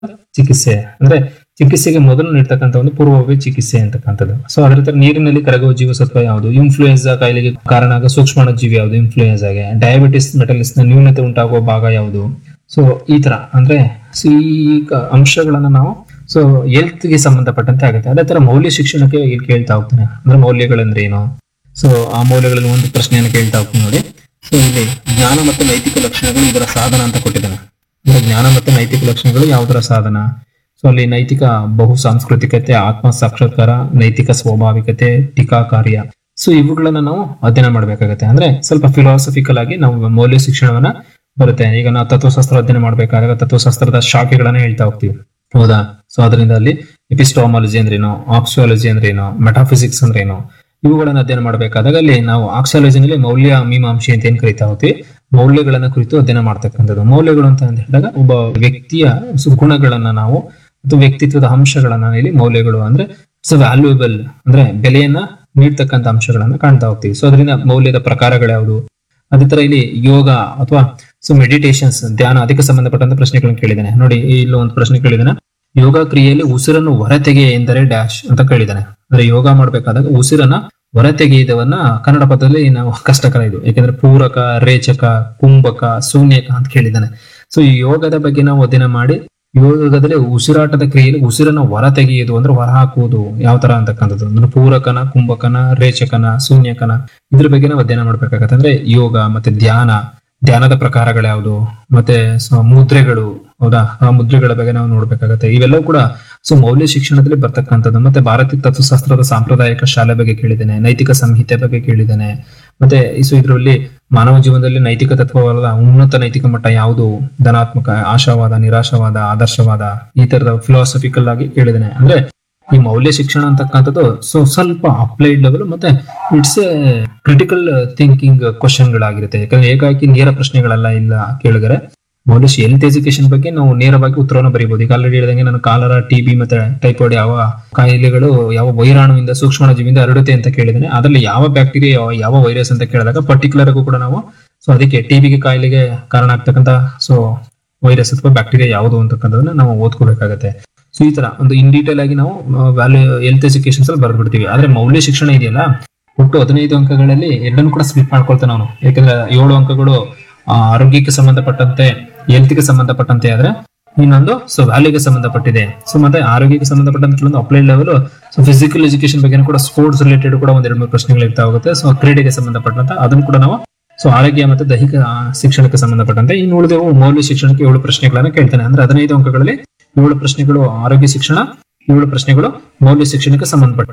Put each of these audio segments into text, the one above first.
ಚಿಕಿತ್ಸೆ ಅಂದ್ರೆ ಚಿಕಿತ್ಸೆಗೆ ಮೊದಲು ನೀಡ್ತಕ್ಕಂಥ ಒಂದು ಪೂರ್ವಭಾವಿ ಚಿಕಿತ್ಸೆ ಅಂತಕ್ಕಂಥದ್ದು ಸೊ ಅದ್ರ ತರ ನೀರಿನಲ್ಲಿ ಕರಗುವ ಜೀವಸತ್ವ ಯಾವುದು ಇನ್ಫ್ಲೂಯೆನ್ಸಾ ಕಾಯಿಲೆಗೆ ಕಾರಣ ಆಗೋ ಸೂಕ್ಷ್ಮಾಣು ಜೀವಿ ಯಾವುದು ಇನ್ಫ್ಲೂಯೆನ್ಸಾಗೆ ಡಯಾಬಿಟಿಸ್ ಮೆಟಲಿಸ್ ನ ನ್ಯೂನತೆ ಉಂಟಾಗುವ ಭಾಗ ಯಾವುದು ಸೊ ಈ ತರ ಅಂದ್ರೆ so ಈ ಕ- ಅಂಶಗಳನ್ನ ನಾವು ಸೊ ಹೆಲ್ತ್ ಗೆ ಸಂಬಂಧಪಟ್ಟಂತೆ ಆಗುತ್ತೆ ಅದೇ ತರ ಮೌಲ್ಯ ಶಿಕ್ಷಣಕ್ಕೆ ಇಲ್ಲಿ ಕೇಳ್ತಾ ಹೋಗ್ತಾನೆ ಅಂದ್ರೆ ಮೌಲ್ಯಗಳಂದ್ರೆ ಏನು ಸೊ ಆ ಮೌಲ್ಯಗಳಲ್ಲಿ ಒಂದು ಪ್ರಶ್ನೆಯನ್ನು ಕೇಳ್ತಾ ಹೋಗ್ತೀನಿ ನೋಡಿ ಸೊ ಇಲ್ಲಿ ಜ್ಞಾನ ಮತ್ತು ನೈತಿಕ ಲಕ್ಷಣಗಳು ಇದರ ಸಾಧನ ಅಂತ ಕೊಟ್ಟಿದ್ದಾನೆ ಅಂದ್ರೆ ಜ್ಞಾನ ಮತ್ತು ನೈತಿಕ ಲಕ್ಷಣಗಳು ಯಾವುದರ ಸಾಧನ ಸೊ ಅಲ್ಲಿ ನೈತಿಕ ಬಹು ಸಾಂಸ್ಕೃತಿಕತೆ ಆತ್ಮ ಸಾಕ್ಷಾತ್ಕಾರ ನೈತಿಕ ಸ್ವಾಭಾವಿಕತೆ ಟೀಕಾಕಾರ್ಯ ಸೊ ಇವುಗಳನ್ನ ನಾವು ಅಧ್ಯಯನ ಮಾಡ್ಬೇಕಾಗತ್ತೆ ಅಂದ್ರೆ ಸ್ವಲ್ಪ ಫಿಲಾಸಫಿಕಲ್ ಆಗಿ ನಾವು ಮೌಲ್ಯ ಶಿಕ್ಷಣವನ್ನ ಬರುತ್ತೆ ಈಗ ನಾವು ತತ್ವಶಾಸ್ತ್ರ ಅಧ್ಯಯನ ಮಾಡ್ಬೇಕಾದಾಗ ತತ್ವಶಾಸ್ತ್ರದ ಶಾಖೆಗಳನ್ನ ಹೇಳ್ತಾ ಹೋಗ್ತೀವಿ ಹೌದಾ ಸೊ ಅದರಿಂದ ಅಲ್ಲಿ ಎಪಿಸ್ಟಾಮಾಲಜಿ ಅಂದ್ರೇನು ಆಕ್ಸಿಯಾಲಜಿ ಅಂದ್ರೇನು ಮೆಟಾಫಿಸಿಕ್ಸ್ ಅಂದ್ರೇನು ಇವುಗಳನ್ನ ಅಧ್ಯಯನ ಮಾಡಬೇಕಾದಾಗ ಅಲ್ಲಿ ನಾವು ಆಕ್ಸಿಯಾಲಜಿನಲ್ಲಿ ಮೌಲ್ಯ ಮೀಮಾಂಸೆ ಅಂತ ಏನ್ ಕರಿತಾ ಹೋಗ್ತೀವಿ ಮೌಲ್ಯಗಳನ್ನ ಕುರಿತು ಅಧ್ಯಯನ ಮಾಡ್ತಕ್ಕಂಥದ್ದು ಮೌಲ್ಯಗಳು ಅಂತ ಅಂದ್ ಹೇಳಿದಾಗ ಒಬ್ಬ ವ್ಯಕ್ತಿಯ ಸು- ಗುಣಗಳನ್ನ ನಾವು ಮತ್ತು ವ್ಯಕ್ತಿತ್ವದ ಅಂಶಗಳನ್ನ ಇಲ್ಲಿ ಮೌಲ್ಯಗಳು ಅಂದ್ರೆ ಇಟ್ಸ್ ವ್ಯಾಲ್ಯೂಯಬಲ್ ಅಂದ್ರೆ ಬೆಲೆಯನ್ನ ನೀಡ್ತಕ್ಕಂಥ ಅಂಶಗಳನ್ನ ಕಾಣ್ತಾ ಹೋಗ್ತೀವಿ ಸೊ ಅದರಿಂದ ಮೌಲ್ಯದ ಪ್ರಕಾರಗಳು ಯಾವುದು ಅದೇ ತರ ಇಲ್ಲಿ ಯೋಗ ಅಥವಾ ಸೊ ಮೆಡಿಟೇಷನ್ಸ್ ಧ್ಯಾನ ಅದಕ್ಕೆ ಸಂಬಂಧಪಟ್ಟಂತ ಪ್ರಶ್ನೆಗಳನ್ನು ಕೇಳಿದ್ದಾನೆ ನೋಡಿ ಇಲ್ಲಿ ಒಂದು ಪ್ರಶ್ನೆ ಕೇಳಿದಾನೆ ಯೋಗ ಕ್ರಿಯೆಯಲ್ಲಿ ಉಸಿರನ್ನು ಹೊರತೆಗೆ ಎಂದರೆ ಡ್ಯಾಶ್ ಅಂತ ಕೇಳಿದ್ದಾನೆ ಅಂದ್ರೆ ಯೋಗ ಮಾಡ್ಬೇಕಾದಾಗ ಉಸಿರನ್ನ ಹೊರತೆಗೆಯುವುದವನ್ನ ಕನ್ನಡ ಪದದಲ್ಲಿ ನಾವು ಕಷ್ಟಕರ ಇದು ಯಾಕಂದ್ರೆ ಪೂರಕ ರೇಚಕ ಕುಂಭಕ ಶೂನ್ಯಕ ಅಂತ ಕೇಳಿದ್ದಾನೆ ಸೊ ಈ ಯೋಗದ ಬಗ್ಗೆ ನಾವು ಅಧ್ಯಯನ ಮಾಡಿ ಯೋಗದಲ್ಲಿ ಉಸಿರಾಟದ ಕ್ರಿಯೆಯಲ್ಲಿ ಉಸಿರನ್ನ ಹೊರ ತೆಗೆಯುವುದು ಅಂದ್ರೆ ಹೊರ ಹಾಕುವುದು ಯಾವ ತರ ಅಂತಕ್ಕಂಥದ್ದು ಅಂದ್ರೆ ಪೂರಕನ ಕುಂಭಕನ ರೇಚಕನ ಶೂನ್ಯಕನ ಇದ್ರ ಬಗ್ಗೆ ನಾವು ಅಧ್ಯಯನ ಮಾಡ್ಬೇಕಾಗತ್ತೆ ಅಂದ್ರೆ ಯೋಗ ಮತ್ತೆ ಧ್ಯಾನ ಧ್ಯಾನದ ಪ್ರಕಾರಗಳು ಯಾವುದು ಮತ್ತೆ ಸ- ಮುದ್ರೆಗಳು ಹೌದಾ ಆ ಮುದ್ರೆಗಳ ಬಗ್ಗೆ ನಾವು ನೋಡ್ಬೇಕಾಗತ್ತೆ ಇವೆಲ್ಲವೂ ಕೂಡ ಸೊ ಮೌಲ್ಯ ಶಿಕ್ಷಣದಲ್ಲಿ ಬರ್ತಕ್ಕಂಥದ್ದು ಮತ್ತೆ ಭಾರತೀಯ ತತ್ವಶಾಸ್ತ್ರದ ಸಾಂಪ್ರದಾಯಿಕ ಶಾಲೆ ಬಗ್ಗೆ ಕೇಳಿದ್ದೇನೆ ನೈತಿಕ ಸಂಹಿತೆ ಬಗ್ಗೆ ಕೇಳಿದ್ದೇನೆ ಮತ್ತೆ ಸೊ ಇದರಲ್ಲಿ ಮಾನವ ಜೀವನದಲ್ಲಿ ನೈತಿಕ ತತ್ವವಲ್ಲ ಉನ್ನತ ನೈತಿಕ ಮಟ್ಟ ಯಾವುದು ಧನಾತ್ಮಕ ಆಶಾವಾದ ನಿರಾಶಾವಾದ ಆದರ್ಶವಾದ ಈ ತರದ ಫಿಲಾಸಫಿಕಲ್ ಆಗಿ ಕೇಳಿದ್ದೇನೆ ಅಂದ್ರೆ ಈ ಮೌಲ್ಯ ಶಿಕ್ಷಣ ಅಂತಕ್ಕಂಥದ್ದು ಸೊ ಸ್ವಲ್ಪ ಅಪ್ಲೈಡ್ ಲೆವೆಲ್ ಮತ್ತೆ ಇಟ್ಸ್ ಎ ಕ್ರಿಟಿಕಲ್ ಥಿಂಕಿಂಗ್ ಕ್ವಶನ್ಗಳಾಗಿರುತ್ತೆ ಯಾಕಂದ್ರೆ ಏಕಾಏಕಿ ನೇರ ಪ್ರಶ್ನೆಗಳೆಲ್ಲ ಇಲ್ಲ ಕೇಳಿದರೆ ಮೌಲ್ಯ ಹೆಲ್ತ್ ಎಜುಕೇಶನ್ ಬಗ್ಗೆ ನಾವು ನೇರವಾಗಿ ಉತ್ತರವನ್ನು ಬರೀಬಹುದು ಈಗ ಆಲ್ರೆಡಿ ಹೇಳಿದಂಗೆ ನಾನು ಕಾಲರ ಟಿಬಿ ಮತ್ತೆ ಟೈಫಾಯ್ಡ್ ಯಾವ ಕಾಯಿಲೆಗಳು ಯಾವ ವೈರಾಣುವಿಂದ ಸೂಕ್ಷ್ಮ ಜೀವಿಯಿಂದ ಹರಡುತ್ತೆ ಅಂತ ಕೇಳಿದ್ದೇನೆ ಅದರಲ್ಲಿ ಯಾವ ಬ್ಯಾಕ್ಟೀರಿಯಾ ಯಾವ- ಯಾವ ವೈರಸ್ ಅಂತ ಕೇಳಿದಾಗ ಪರ್ಟಿಕ್ಯುಲರ್ ಆಗೂ ಕೂಡ ನಾವು ಸೊ ಅದಕ್ಕೆ ಟಿಬಿಗೆ ಕಾಯಿಲೆಗೆ ಕಾರಣ ಆಗ್ತಕ್ಕಂತ ಸೊ ವೈರಸ್ ಅಥವಾ ಬ್ಯಾಕ್ಟೀರಿಯಾ ಯಾವುದು ಅಂತಕ್ಕಂಥದನ್ನ ನಾವು ಓದ್ಕೋಬೇಕಾಗತ್ತೆ ಸೊ ಈ ತರ ಒಂದು ಇನ್ ಡೀಟೇಲ್ ಆಗಿ ನಾವು ವ್ಯಾಲ್ಯೂ ಹೆಲ್ತ್ ಎಜುಕೇಶನ್ಸ್ ಅಲ್ಲಿ ಬರ್ಬಿಡ್ತೀವಿ ಆದ್ರೆ ಮೌಲ್ಯ ಶಿಕ್ಷಣ ಇದೆಯಲ್ಲ ಒಟ್ಟು ಹದಿನೈದು ಅಂಕಗಳಲ್ಲಿ ಎರಡನ್ನು ಕೂಡ ಸ್ಲಿಪ್ ಮಾಡ್ಕೊಳ್ತಾನೆ ಅವನು ಯಾಕಂದ್ರೆ ಏಳು ಅಂಕಗಳು ಆ, ಆರೋಗ್ಯಕ್ಕೆ ಸಂಬಂಧಪಟ್ಟಂತೆ ಹೆಲ್ತ್ಗೆ ಸಂಬಂಧಪಟ್ಟಂತೆ ಆದ್ರೆ ಇನ್ನೊಂದು ಸೊ ವ್ಯಾಲ್ಯೂಗೆ ಸಂಬಂಧಪಟ್ಟಿದೆ ಸೊ ಮತ್ತೆ ಆರೋಗ್ಯಕ್ಕೆ ಸಂಬಂಧಪಟ್ಟಂತ ಕೆಲವೊಂದು applied level so physical education ಬಗ್ಗೆ ಕೂಡ ಸ್ಪೋರ್ಟ್ಸ್ ರಿಲೇಟೆಡ್ ಕೂಡ ಒಂದ್ ಎರಡು ಮೂರು ಪ್ರಶ್ನೆಗಳು ಇರ್ತಾ ಹೋಗುತ್ತೆ ಸೊ ಕ್ರೀಡೆಗೆ ಸಂಬಂಧಪಟ್ಟಂತ ಅದನ್ನು ಕೂಡ ನಾವು ಸೊ ಆರೋಗ್ಯ ಮತ್ತು ದೈಹಿಕ ಆ, ಶಿಕ್ಷಣಕ್ಕೆ ಸಂಬಂಧಪಟ್ಟಂತೆ ಇನ್ನು ಉಳಿದವು ಮೌಲ್ಯ ಶಿಕ್ಷಣಕ್ಕೆ ಏಳು ಪ್ರಶ್ನೆಗಳನ್ನ ಕೇಳ್ತಾನೆ ಅಂದ್ರೆ ಹದಿನೈದು ಅಂಕಗಳಲ್ಲಿ ಏಳು ಪ್ರಶ್ನೆಗಳು ಆರೋಗ್ಯ ಶಿಕ್ಷಣ ಏಳು ಪ್ರಶ್ನೆಗಳು ಮೌಲ್ಯ ಶಿಕ್ಷಣಕ್ಕೆ ಸಂಬಂಧಪಟ್ಟ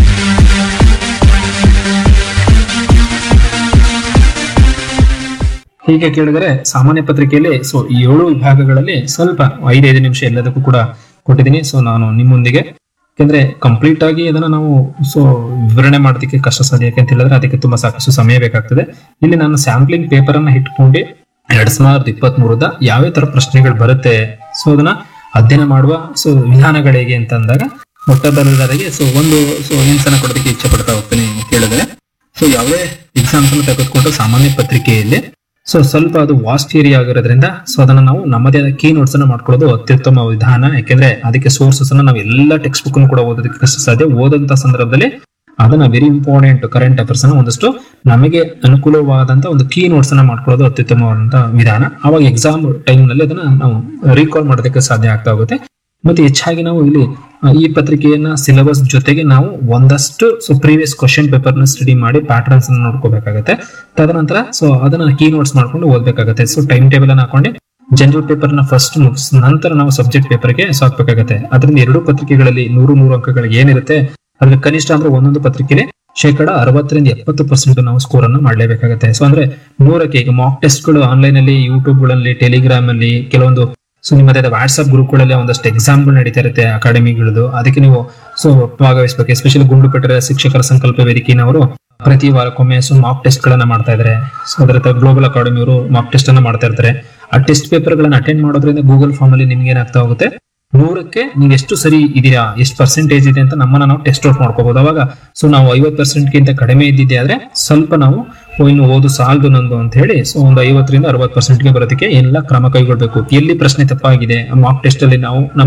ಹೀಗೆ ಕೇಳಿದರೆ ಸಾಮಾನ್ಯ ಪತ್ರಿಕೆಯಲ್ಲಿ ಸೊ ಈ ಏಳು ವಿಭಾಗಗಳಲ್ಲಿ ಸ್ವಲ್ಪ ಐದೈದು ನಿಮಿಷ ಎಲ್ಲದಕ್ಕೂ ಕೂಡ ಕೊಟ್ಟಿದ್ದೀನಿ ಸೊ ನಾನು ನಿಮ್ಮೊಂದಿಗೆ ಯಾಕೆಂದ್ರೆ ಕಂಪ್ಲೀಟ್ ಆಗಿ ಅದನ್ನ ನಾವು ಸೊ ವಿವರಣೆ ಮಾಡೋದಕ್ಕೆ ಕಷ್ಟ ಸಾಧ್ಯ ಯಾಕೆ ಅಂತ ಹೇಳಿದ್ರೆ ಅದಕ್ಕೆ ತುಂಬಾ ಸಾಕಷ್ಟು ಸಮಯ ಬೇಕಾಗ್ತದೆ ಇಲ್ಲಿ ನಾನು ಸ್ಯಾಂಪ್ಲಿಂಗ್ ಪೇಪರ್ ಅನ್ನ ಇಟ್ಕೊಂಡು ಎರಡ್ ಸಾವಿರದ ಇಪ್ಪತ್ತ್ ಮೂರದ ಯಾವ್ಯಾವ ತರ ಪ್ರಶ್ನೆಗಳು ಬರುತ್ತೆ ಸೊ ಅದನ್ನ ಅಧ್ಯಯನ ಮಾಡುವ ಸೊ ವಿಧಾನಗಳು ಹೇಗೆ ಅಂತ ಅಂದಾಗ ಮೊಟ್ಟಮೊದಲದಾಗಿ ಸೊ ಒಂದು ಸೊ ಹಿಂಟ್ಸ್ ಅನ್ನ ಕೊಡೋದಕ್ಕೆ ಇಚ್ಛೆ ಪಡ್ತಾ ಹೋಗ್ತೀನಿ ಕೇಳಿದ್ರೆ ಸೊ ಯಾವುದೇ ಎಕ್ಸಾಮ್ಸ್ ಅನ್ನು ತೆಗೆದುಕೊಂಡು ಸಾಮಾನ್ಯ ಪತ್ರಿಕೆಯಲ್ಲಿ ಸೊ ಸ್ವಲ್ಪ ಅದು ವಾಸ್ಟ್ ಏರಿಯಾ ಆಗಿರೋದ್ರಿಂದ ಸೊ ಅದನ್ನ ನಾವು ನಮ್ಮದೇ ಆದ ಕೀ ನೋಟ್ಸ್ ಅನ್ನ ಮಾಡ್ಕೊಳ್ಳೋದು ಅತ್ಯುತ್ತಮ ವಿಧಾನ ಯಾಕೆಂದ್ರೆ ಅದಕ್ಕೆ ಸೋರ್ಸಸ್ ಅನ್ನ ನಾವು ಎಲ್ಲ ಟೆಕ್ಸ್ಟ್ ಬುಕ್ ಕೂಡ ಓದೋದಕ್ಕೆ ಕಷ್ಟ ಸಾಧ್ಯ ಓದಂತ ಸಂದರ್ಭದಲ್ಲಿ ಅದನ್ನ ವೆರಿ ಇಂಪಾರ್ಟೆಂಟ್ ಕರೆಂಟ್ ಅಫೇರ್ಸ್ ಅನ್ನ ಒಂದಷ್ಟು ನಮಗೆ ಅನುಕೂಲವಾದಂತ ಒಂದು ಕೀ ನೋಟ್ಸ್ ಅನ್ನ ಮಾಡ್ಕೊಳ್ಳೋದು ಅತ್ಯುತ್ತಮವಾದಂತ ವಿಧಾನ ಅವಾಗ ಎಕ್ಸಾಮ್ ಟೈಮ್ ನಲ್ಲಿ ಅದನ್ನ ನಾವು ರೀಕಾಲ್ ಮಾಡೋದಕ್ಕೆ ಸಾಧ್ಯ ಆಗ್ತಾ ಹೋಗುತ್ತೆ ಮತ್ತೆ ಹೆಚ್ಚಾಗಿ ನಾವು ಇಲ್ಲಿ ಆ, ಈ ಪತ್ರಿಕೆಯನ್ನ ಸಿಲೆಬಸ್ ಜೊತೆಗೆ ನಾವು ಒಂದಷ್ಟು ಸೊ ಪ್ರೀವಿಯಸ್ ಕ್ವಶನ್ ಪೇಪರ್ ನ ಸ್ಟಡಿ ಮಾಡಿ ಪ್ಯಾಟರ್ನ್ಸ್ ಅನ್ನ ನೋಡ್ಕೋಬೇಕಾಗತ್ತೆ ತದನಂತರ ಸೊ ಅದನ್ನ ಕೀ ನೋಟ್ಸ್ ಮಾಡ್ಕೊಂಡು ಓದ್ಬೇಕಾಗತ್ತೆ ಸೊ ಟೈಮ್ ಟೇಬಲ್ ಅನ್ನ ಹಾಕೊಂಡು ಜನರಲ್ ಪೇಪರ್ ನ ಫಸ್ಟ್ ಮುಗಿಸ್ ನಂತರ ನಾವು ಸಬ್ಜೆಕ್ಟ್ ಪೇಪರ್ಗೆ ಸಾಕ್ಬೇಕಾಗತ್ತೆ ಅದರಿಂದ ಎರಡು ಪತ್ರಿಕೆಗಳಲ್ಲಿ ನೂರು ನೂರು ಅಂಕಗಳು ಏನಿರುತ್ತೆ ಅದ್ರಲ್ಲಿ ಕನಿಷ್ಠ ಅಂದ್ರೆ ಒಂದೊಂದು ಪತ್ರಿಕೆಯಲ್ಲಿ ಶೇಕಡ ಅರವತ್ತರಿಂದ ಎಪ್ಪತ್ತು ಪರ್ಸೆಂಟ್ ನಾವು ಸ್ಕೋರ್ ಅನ್ನು ಮಾಡಲೇಬೇಕಾಗುತ್ತೆ ಸೊ ಅಂದ್ರೆ ನೂರಕ್ಕೆ ಈಗ ಮಾಕ್ ಟೆಸ್ಟ್ ಗಳು ಆನ್ಲೈನ್ ಅಲ್ಲಿ ಯೂಟ್ಯೂಬ್ ಗಳಲ್ಲಿ ಟೆಲಿಗ್ರಾಮ್ ಅಲ್ಲಿ ಕೆಲವೊಂದು ಸೊ ನಿಮ್ಮದೇ ವಾಟ್ಸ್ಆಪ್ ಗ್ರೂಪ್ಗಳಲ್ಲಿ ಒಂದಷ್ಟು ಎಕ್ಸಾಮ್ಗಳು ನಡೀತಾ ಇರುತ್ತೆ ಅಕಾಡೆಮಿಗಳದು ಅದಕ್ಕೆ ನೀವು ಸೊ ಭಾಗವಹಿಸಬೇಕು ಎಸ್ಪೆಷಲಿ ಗುಂಡುಪೆಟ್ಟರೆ ಶಿಕ್ಷಕರ ಸಂಕಲ್ಪ ವೇದಿಕೆನವರು ಪ್ರತಿ ವಾರಕ್ಕೊಮ್ಮೆ ಸೊ ಮಾಕ್ ಟೆಸ್ಟ್ ಗಳನ್ನ ಮಾಡ್ತಾ ಇದ್ದಾರೆ ಸೊ ಅದರ ಗ್ಲೋಬಲ್ ಅಕಾಡೆಮಿ ಅವರು ಮಾಕ್ ಟೆಸ್ಟ್ ಅನ್ನ ಮಾಡ್ತಾ ಇರ್ತಾರೆ ಆ ಟೆಸ್ಟ್ ಪೇಪರ್ ಗಳನ್ನ ಅಟೆಂಡ್ ಮಾಡೋದ್ರಿಂದ ಗೂಗಲ್ ಫಾರ್ಮ್ ಅಲ್ಲಿ ನಿಮ್ಗೆ ಏನಾಗ್ತಾ ಹೋಗುತ್ತೆ ನೂರಕ್ಕೆ ನೀವು ಎಷ್ಟು ಸರಿ ಇದೀರಾ ಎಷ್ಟು ಪರ್ಸೆಂಟೇಜ್ ಇದೆ ಅಂತ ನಮ್ಮನ್ನ ನಾವು ಟೆಸ್ಟ್ ಔಟ್ ಮಾಡ್ಕೋಬಹುದು ಅವಾಗ ಸೊ ನಾವು ಐವತ್ ಪರ್ಸೆಂಟ್ ಗಿಂತ ಕಡಿಮೆ ಇದ್ದಿದ್ದೆ ಆದ್ರೆ ಸ್ವಲ್ಪ ನಾವು ಓ ಇನ್ನು ಓದು ಸಾಲದು ನಂದು ಅಂತ ಹೇಳಿ ಸೊ ಒಂದು ಐವತ್ತರಿಂದ ಅರವತ್ತು ಪರ್ಸೆಂಟ್ಗೆ ಬರೋದಕ್ಕೆ ಎಲ್ಲ ಕ್ರಮ ಕೈಗೊಳ್ಬೇಕು ಎಲ್ಲಿ ಪ್ರಶ್ನೆ ತಪ್ಪಾಗಿದೆ ಮಾಕ್ ಟೆಸ್ಟ್ ಅಲ್ಲಿ ನಾವು ನಮ್ಮ